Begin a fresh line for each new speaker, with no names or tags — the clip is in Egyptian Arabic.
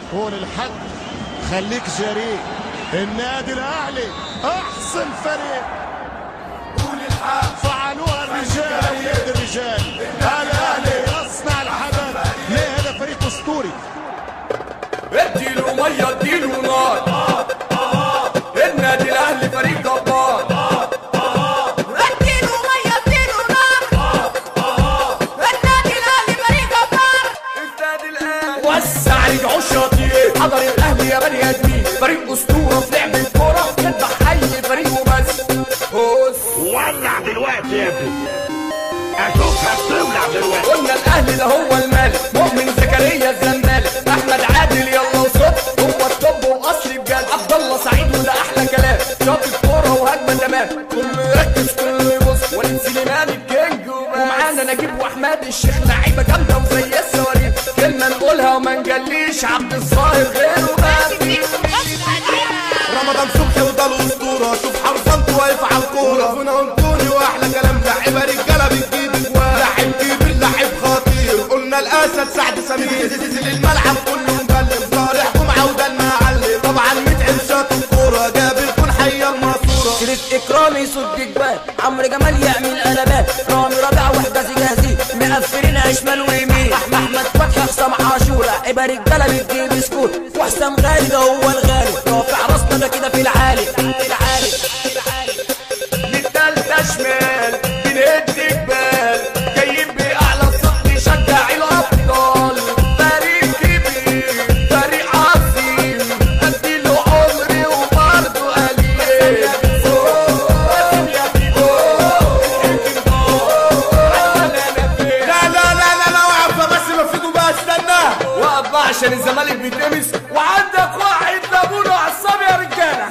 قول الحق خليك جريء النادي الاهلي احسن فريق
قول الحق
فعلوها الرجال اولاد الرجال الاهلي يصنع الحدث ليه هذا فريق اسطوري
اديله ميه اديله نار النادي الاهلي فريق جبار
اديله ميه اديله نار النادي الاهلي فريق جبار
النادي الاهلي وسع رجعوا الشاطئ حضر الاهلي يا بني ادمين فريق اسطوره في لعب الكوره يذبح اي فريق وبس بص
ولع دلوقتي يا ابني اشوفها بتولع دلوقتي
قلنا الاهلي ده هو الملك مؤمن زكريا الزمالك احمد عادل يلا وصوت هو الطب واصلي بجد عبد الله سعيد وده احلى كلام شاط الكوره وهجمه تمام كله يركز كله يبص وليد سليمان الكينج وبس. ومعانا نجيب واحمد الشيخ لعيبه جامده وزي الصواريخ كلمه نقولها وما نجليش عبد الظاهر غيره بس
رمضان صبحي وده الاسطوره شوف حرفنت واقف على الكوره فينا انطوني واحلى كلام لعيبه رجاله بتجيب اجوان لاعب كبير لاعب خطير قلنا الاسد سعد سمير نزل الملعب كله مبلم صالح جمعه وده المعلم طبعا متعب شاط الكوره جاب الجون حيه الماسوره
شريف اكرامي يصد جبال عمرو جمال يعمل قلبات رامي ربيع وحجازي جاهزين مقفلينها شمال ويمين احمد احمد فتحي حسام عاشور لعيبه رجاله بتجيب سكور وحسام غالي ده هو الغالي رافع راسنا ده كده في العالي في العالي في العالي
للتالتة شمال بنهد جبال جايين بأعلى صوت نشجع الأبطال فريق كبير فريق عظيم أديله عمري وبرضه قليل
لا لا لا لا لا واقفه بس نفذوا بقى استنى
وقف بقى عشان الزمالك بيتمس وعندك واحد لابونه عصام يا رجاله